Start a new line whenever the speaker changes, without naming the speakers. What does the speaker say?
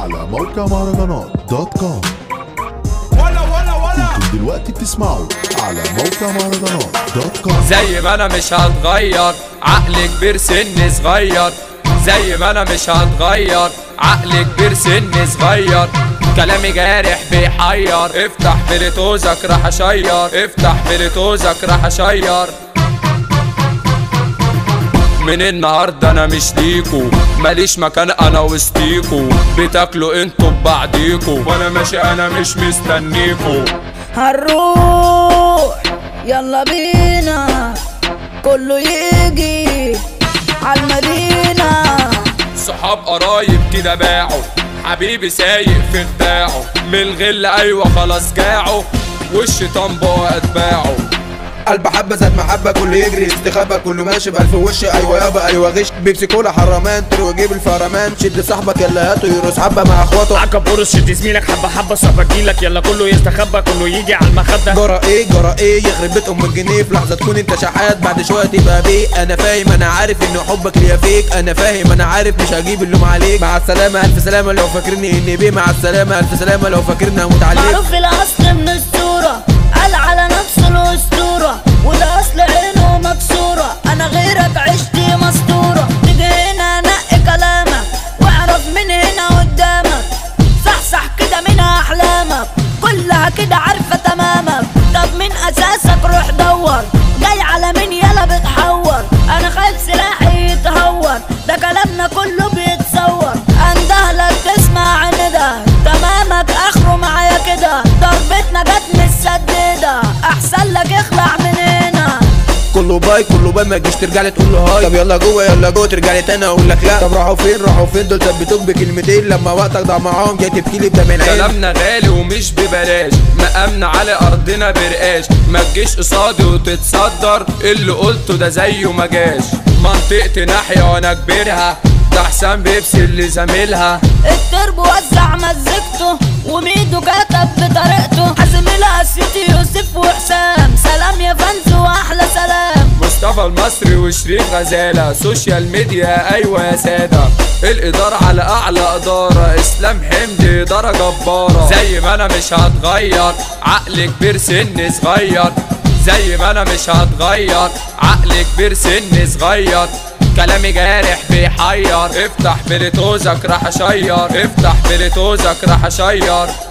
على موقع مهرجانات دوت كوم
ولا ولا ولا
انتم دلوقتي بتسمعوا على موقع مهرجانات دوت كوم
زي ما انا مش هتغير عقل كبير سن صغير زي ما انا مش هتغير عقل كبير سن صغير كلامي جارح بيحير افتح بليتوزك راح اشير افتح بليتوزك راح اشير من النهاردة انا مش ليكو ماليش مكان انا وسطيكو بتاكلوا انتوا ببعضيكو وانا ماشي انا مش مستنيكو
هنروح يلا بينا كله يجي عالمدينة
صحاب قرايب كده باعوا حبيبي سايق في خداعه من الغل ايوه خلاص جاعه والشيطان بقى اتباعه
قلب حبة زاد محبة كله يجري استخبى كله ماشي بألف وش أيوة يابا أيوة غش بيبسي كولا حرمان تروح جيب الفرمان شد صاحبك يلا هاته يرقص حبة مع اخواته
عقب قرص شد زميلك حبه حبه صعب اجيلك يلا كله يستخبى كله يجي على المخده
جرى ايه جرى ايه يخرب بيت ام الجنيه في لحظة تكون انت شحات بعد شوية تبقى بيه انا فاهم انا عارف ان حبك ليا فيك انا فاهم انا عارف مش هجيب اللوم عليك مع السلامة الف سلامة لو فاكرني اني بيه مع السلامة الف سلامة لو فاكرني هموت عليك
معروف الأصل من الصورة قال على نفسه الأسطورة وده أصل عينه مكسورة أنا غيرك عشتي مستورة تيجي هنا نقي كلامك واعرف من هنا قدامك صحصح كده من أحلامك كلها كده عارفة تمامك طب من أساسك روح دور جاي على مين يلا بتحور أنا خايف سلاحي يتهور ده كلامنا كله بيتصور أندهلك تسمع ندى تمامك آخره معايا كده ضربتنا جت متسددة أحسن لك اخلع من هنا
كله باي كله باي ما تجيش ترجع لي تقول له هاي طب يلا جوه يلا جوه ترجع لي تاني اقول لك لا طب راحوا فين راحوا فين دول ثبتوك بكلمتين لما وقتك ضاع معاهم جاي تبكي لي بدم العين
كلامنا غالي ومش ببلاش مقامنا على ارضنا برقاش ما تجيش قصادي وتتصدر اللي قلته ده زيه ما جاش منطقتي ناحية وانا كبيرها ده حسام بيبسي اللي زميلها
التربو وزع مزجته وميدو كتب بطريقته حازم الاسيتي يوسف وحسام سلام يا فانز واحلى سلام
مصطفى المصري وشريف غزالة سوشيال ميديا ايوه يا سادة الادارة على اعلى ادارة اسلام حمدي ادارة جبارة زي ما انا مش هتغير عقل كبير سن صغير زي ما انا مش هتغير عقل كبير سن صغير كلامي جارح بيحير افتح بليتوزك راح اشير افتح بليتوزك راح اشير